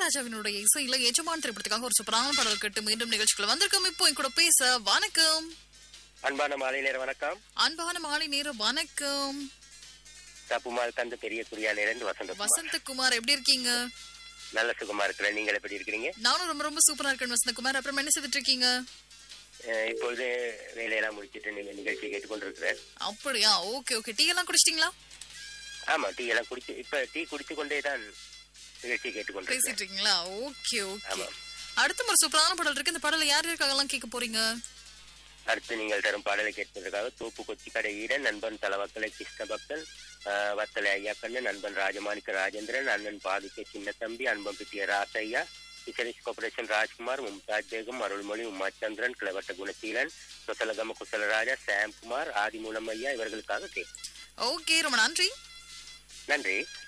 இளையராஜாவினுடைய இசையில எஜமான் திரைப்படத்துக்காக ஒரு சூப்பரான பாடல் கேட்டு மீண்டும் நிகழ்ச்சிக்குள்ள வந்திருக்கோம் இப்போ என் கூட பேச வணக்கம் அன்பான மாலை நேர வணக்கம் அன்பான மாலை நேரம் வணக்கம் தப்புமால் தந்து பெரிய குறியானிலிருந்து வசந்த வசந்தகுமார் எப்படி இருக்கீங்க நல்ல சுகமா இருக்கிறேன் நீங்கள் எப்படி இருக்கிறீங்க நானும் ரொம்ப ரொம்ப சூப்பரா இருக்கேன் வசந்தகுமார் அப்புறம் என்ன செய்துட்டு இருக்கீங்க அஹ் இப்பொழுது வேலையெல்லாம் முடிச்சிட்டு நீங்க நிகழ்ச்சியை கேட்டுக்கொண்டிருக்கிறேன் அப்படியா ஓகே ஓகே டீ எல்லாம் குடிச்சிட்டீங்களா ஆமா டீ எல்லாம் குடிச்சு இப்ப டீ குடிச்சு கொண்டே தான் நிகழ்ச்சியை கேட்டுக்கொண்டிருக்கிறேன் பேசிட்டு இருக்கீங்களா ஓகே ஓகே ஆமா. அடுத்த ஒரு சூப்பரான பாடல் இருக்கு இந்த பாடல யார் யாருக்காகலாம் கேட்க போறீங்க அடுத்து நீங்கள் தரும் பாடலை கேட்பதற்காக தோப்பு கொச்சி கடை ஈரன் நண்பன் தலவக்கலை கிருஷ்ண பக்தன் அஹ் வத்தலை ஐயாக்கண்ணு நண்பன் ராஜமாணிக்க ராஜேந்திரன் அண்ணன் பாதிக்க சின்ன தம்பி அன்பம் பிட்டிய ராசையா பிசரிஸ் கார்பரேஷன் ராஜ்குமார் மும்தாஜ் பேகம் அருள்மொழி உமாச்சந்திரன் கிளவட்ட குணசீலன் குசலகம குசலராஜா சாம்குமார் ஆதிமூலம் ஐயா இவர்களுக்காக கேட்கும் ஓகே ரொம்ப நன்றி நன்றி